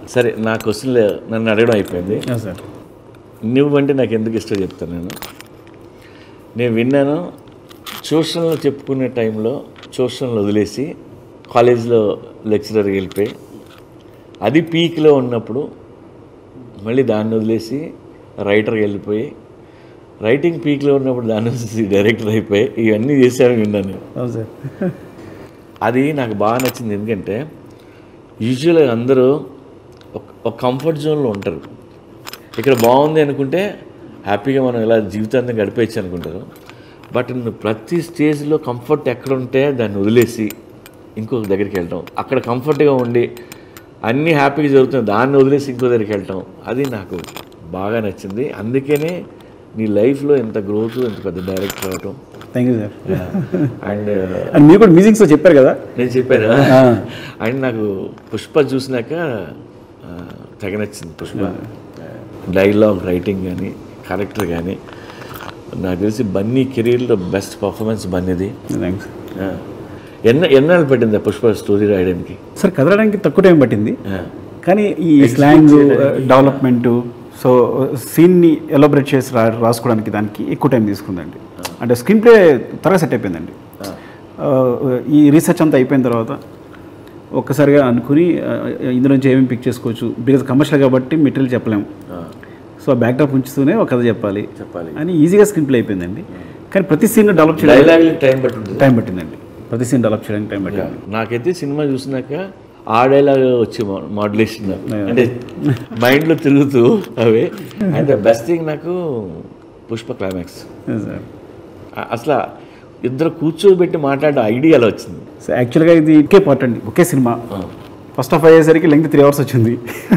సరే నా క్వశ్చన్లు నన్ను అడగడం అయిపోయింది సార్ నువ్వంటే నాకు ఎందుకు ఇష్టం చెప్తాను నేను నేను విన్నాను ట్యూషన్లో చెప్పుకునే టైంలో ట్యూషన్లు వదిలేసి కాలేజ్లో లెక్చరర్కి వెళ్ళిపోయి అది పీక్లో ఉన్నప్పుడు మళ్ళీ దాన్ని వదిలేసి రైటర్కి వెళ్ళిపోయి రైటింగ్ పీక్లో ఉన్నప్పుడు దాన్ని వదిలేసి డైరెక్టర్ అయిపోయి ఇవన్నీ చేశాను విన్నాను నేను. అవును సార్ అది నాకు బాగా నచ్చింది ఎందుకంటే యూజువల్గా అందరూ ఒక ఒక కంఫర్ట్ జోన్లో ఉంటారు ఇక్కడ బాగుంది అనుకుంటే హ్యాపీగా మనం ఇలా జీవితాన్ని గడిపేయచ్చు అనుకుంటారు బట్ నువ్వు ప్రతి స్టేజ్లో కంఫర్ట్ ఎక్కడ ఉంటే దాన్ని వదిలేసి ఇంకొక దగ్గరికి వెళ్ళటం అక్కడ కంఫర్ట్గా ఉండి అన్నీ హ్యాపీగా జరుగుతుంది దాన్ని వదిలేసి ఇంకో దగ్గరికి వెళ్ళటం అది నాకు బాగా నచ్చింది అందుకనే నీ లైఫ్లో ఎంత గ్రోత్ ఎంత పెద్ద డైరెక్టర్ అవటం thank you sir and and మీరు కూడా మ్యూజిక్స్లో చెప్పారు కదా నేను చెప్పాను అండ్ నాకు పుష్ప చూసినాక ఆ, తెగ నచ్చింది పుష్ప డైలాగ్ రైటింగ్ కానీ క్యారెక్టర్ కానీ నాకు తెలిసి బన్నీ కెరీర్లో బెస్ట్ పర్ఫార్మెన్స్ బన్నీది థ్యాంక్స్ ఆ. ఎన్న ఎన్నాళ్ళు పట్టింది ఆ పుష్ప స్టోరీ రాయడానికి సార్ కదలడానికి తక్కువ టైం పట్టింది ఆ. కానీ ఈ స్లాంగ్ డెవలప్మెంట్ సో సీన్ని ఎలాబరేట్ చేసి రా రాసుకోవడానికి దానికి ఎక్కువ టైం తీసుకుందండి అంటే స్క్రీన్ ప్లే త్వరగా సెట్ అయిపోయిందండి ఆ, ఈ రీసెర్చ్ అంతా అయిపోయిన తర్వాత ఒక్కసారిగా అనుకుని ఆ, ఇందులో నుంచి ఏమేమి పిక్ చేసుకోవచ్చు బికాజ్ కమర్షియల్ కాబట్టి మెటీరియల్ చెప్పలేము ఆ. సో ఆ బ్యాక్డ్రాప్ ఉంచుతూనే ఒక కథ చెప్పాలి చెప్పాలి అని ఈజీగా స్క్రీన్ ప్లే అయిపోయిందండి కానీ ప్రతి సీన్ డెవలప్ చేయడానికి డైలాగ్ టైం పట్టింది టైం పట్టిందండి ప్రతి సీన్ డెవలప్ చేయడానికి టైం పట్టింది నాకైతే సినిమా చూసినాక ఆ డైలాగ్ వచ్చి మాడ్యులేషన్ అంటే మైండ్లో తిరుగుతూ అవి అండ్ బెస్ట్ థింగ్ నాకు పుష్ప క్లైమాక్స్ సార్ అసలు ఇద్దరు కూర్చోబెట్టి మాట్లాడే ఐడియా అలా వచ్చింది సో యాక్చువల్గా ఇది ఒకే పార్ట్ అండి ఒకే సినిమా ఫస్ట్ హాఫ్ అయ్యేసరికి లెంగ్త్ త్రీ అవర్స్ వచ్చింది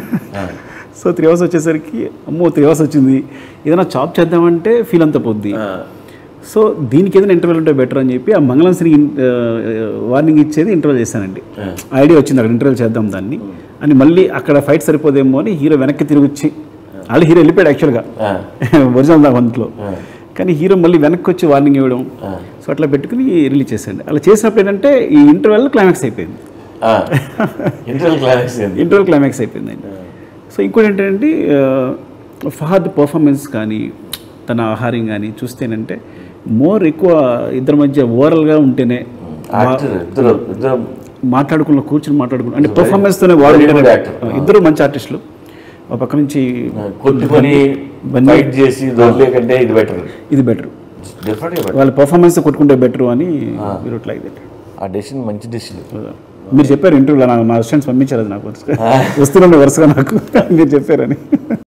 సో త్రీ అవర్స్ వచ్చేసరికి అమ్మో త్రీ అవర్స్ వచ్చింది ఏదైనా చాప్ చేద్దామంటే ఫీల్ అంతా పోద్ది సో దీనికి ఏదైనా ఇంటర్వెల్ ఉంటే బెటర్ అని చెప్పి ఆ మంగళం సిని వార్నింగ్ ఇచ్చేది ఇంటర్వెల్ చేశానండి ఐడియా వచ్చింది అక్కడ ఇంటర్వెల్ చేద్దాం దాన్ని అని మళ్ళీ అక్కడ ఫైట్ సరిపోదేమో అని హీరో వెనక్కి తిరిగి వచ్చి ఆల్రెడీ హీరో వెళ్ళిపోయాడు యాక్చువల్గా ఒరిజినల్ దాంట్లో కానీ హీరో మళ్ళీ వెనక్కి వచ్చి వార్నింగ్ ఇవ్వడం సో అట్లా పెట్టుకుని రిలీజ్ చేశాడు అలా చేసినప్పుడు ఏంటంటే ఈ ఇంటర్వెల్ క్లైమాక్స్ అయిపోయింది ఇంటర్వల్ క్లైమాక్స్ ఏంది ఇంటర్వల్ క్లైమాక్స్ అయిపోయిందండి సో ఇంకోటి ఏంటంటే ఆ, ఫహద్ పర్ఫార్మెన్స్ కానీ తన ఆహారం కానీ చూస్తేనంటే మోర్ ఎక్కువ ఇద్దరి మధ్య ఓవరాల్గా ఉంటేనే యాక్టర్ ఇద్దరు ఇద్దరు మాట్లాడుకున్న కూర్చుని మాట్లాడుకున్న అంటే పర్ఫార్మెన్స్తోనే వాడు Very good ఉంటేనే- actor. ఇద్దరు మంచి ఆర్టిస్టులు ఒక పక్క నుంచి కొట్టుకొని బన్నీ- ఫైట్ చేసి దొరలే కంటే ఇది బెటర్ ఇది బెటర్ డెఫినెట్గా బెటర్ వాళ్ళ పర్ఫార్మెన్స్ కొట్టుకుంటే బెటర్ అని మీరు లైక్ దట్ ఆ డెసిషన్ మంచి డెసిషన్ మీరు చెప్పారు ఇంటర్వ్యూలో నా నా స్టూడెంట్స్ పంపించారు అది నాకు వరుసగా వస్తుండే వరుసగా నాకు మీరు చెప్పారని